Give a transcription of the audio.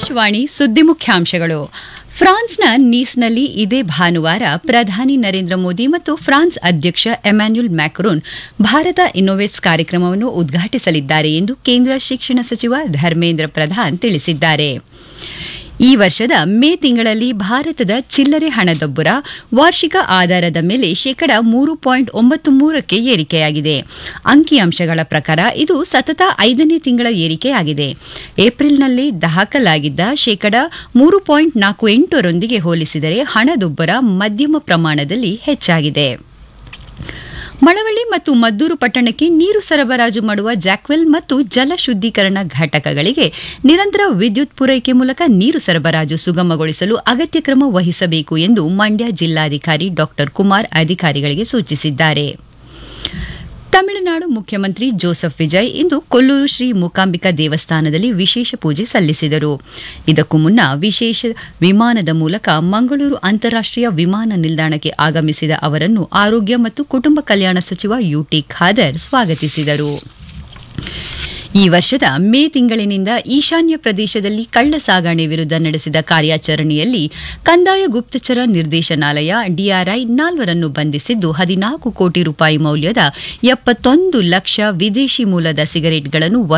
ಆಕಾಶವಾಣಿ ಸುದ್ದಿ ಮುಖ್ಯಾಂಶಗಳು ಫ್ರಾನ್ಸ್ನ ನೀಸ್ನಲ್ಲಿ ಇದೇ ಭಾನುವಾರ ಪ್ರಧಾನಿ ನರೇಂದ್ರ ಮೋದಿ ಮತ್ತು ಫ್ರಾನ್ಸ್ ಅಧ್ಯಕ್ಷ ಎಮ್ಯಾನ್ಯುಲ್ ಮ್ಯಾಕ್ರೋನ್ ಭಾರತ ಇನ್ನೋವೇಟ್ಸ್ ಕಾರ್ಯಕ್ರಮವನ್ನು ಉದ್ಘಾಟಿಸಲಿದ್ದಾರೆ ಎಂದು ಕೇಂದ್ರ ಶಿಕ್ಷಣ ಸಚಿವ ಧರ್ಮೇಂದ್ರ ಪ್ರಧಾನ್ ತಿಳಿಸಿದ್ದಾರೆ ಈ ವರ್ಷದ ಮೇ ತಿಂಗಳಲ್ಲಿ ಭಾರತದ ಚಿಲ್ಲರೆ ಹಣದೊಬ್ಬರ ವಾರ್ಷಿಕ ಆಧಾರದ ಮೇಲೆ ಶೇಕಡ ಮೂರು ಪಾಯಿಂಟ್ ಒಂಬತ್ತು ಮೂರಕ್ಕೆ ಏರಿಕೆಯಾಗಿದೆ ಅಂಕಿಅಂಶಗಳ ಪ್ರಕಾರ ಇದು ಸತತ ಐದನೇ ತಿಂಗಳ ಏರಿಕೆಯಾಗಿದೆ ಏಪ್ರಿಲ್ನಲ್ಲಿ ದಾಖಲಾಗಿದ್ದ ಶೇಕಡ ಮೂರು ಪಾಯಿಂಟ್ ನಾಲ್ಕು ಎಂಟರೊಂದಿಗೆ ಹೋಲಿಸಿದರೆ ಹಣದುಬ್ಬರ ಮಧ್ಯಮ ಪ್ರಮಾಣದಲ್ಲಿ ಹೆಚ್ಚಾಗಿದೆ ಮಳವಳ್ಳಿ ಮತ್ತು ಮದ್ದೂರು ಪಟ್ಟಣಕ್ಕೆ ನೀರು ಸರಬರಾಜು ಮಾಡುವ ಜಾಕ್ವೆಲ್ ಮತ್ತು ಜಲ ಶುದ್ದೀಕರಣ ಘಟಕಗಳಿಗೆ ನಿರಂತರ ವಿದ್ಯುತ್ ಪೂರೈಕೆ ಮೂಲಕ ನೀರು ಸರಬರಾಜು ಸುಗಮಗೊಳಿಸಲು ಅಗತ್ಯ ಕ್ರಮ ವಹಿಸಬೇಕು ಎಂದು ಮಂಡ್ಯ ಜಿಲ್ಲಾಧಿಕಾರಿ ಡಾ ಕುಮಾರ್ ಅಧಿಕಾರಿಗಳಿಗೆ ಸೂಚಿಸಿದ್ದಾರೆ ತಮಿಳುನಾಡು ಮುಖ್ಯಮಂತ್ರಿ ಜೋಸೆಫ್ ವಿಜಯ್ ಇಂದು ಕೊಲ್ಲೂರು ಶ್ರೀ ಮೂಕಾಂಬಿಕಾ ದೇವಸ್ಥಾನದಲ್ಲಿ ವಿಶೇಷ ಪೂಜೆ ಸಲ್ಲಿಸಿದರು ಇದಕ್ಕೂ ಮುನ್ನ ವಿಶೇಷ ವಿಮಾನದ ಮೂಲಕ ಮಂಗಳೂರು ಅಂತಾರಾಷ್ಟೀಯ ವಿಮಾನ ನಿಲ್ದಾಣಕ್ಕೆ ಆಗಮಿಸಿದ ಅವರನ್ನು ಆರೋಗ್ಯ ಮತ್ತು ಕುಟುಂಬ ಕಲ್ಯಾಣ ಸಚಿವ ಯುಟಿ ಖಾದರ್ ಸ್ವಾಗತಿಸಿದರು ಈ ವರ್ಷದ ಮೇ ತಿಂಗಳಿನಿಂದ ಈಶಾನ್ಯ ಪ್ರದೇಶದಲ್ಲಿ ಕಳ್ಳ ಸಾಗಣೆ ವಿರುದ್ಧ ನಡೆಸಿದ ಕಾರ್ಯಾಚರಣೆಯಲ್ಲಿ ಕಂದಾಯ ಗುಪ್ತಚರ ನಿರ್ದೇಶನಾಲಯ ಡಿಆರ್ಐ ನಾಲ್ವರನ್ನು ಬಂಧಿಸಿದ್ದು ಹದಿನಾಲ್ಕು ಕೋಟಿ ರೂಪಾಯಿ ಮೌಲ್ಯದ ಎಪ್ಪತ್ತೊಂದು ಲಕ್ಷ ವಿದೇಶಿ ಮೂಲದ ಸಿಗರೆಟ್ಗಳನ್ನು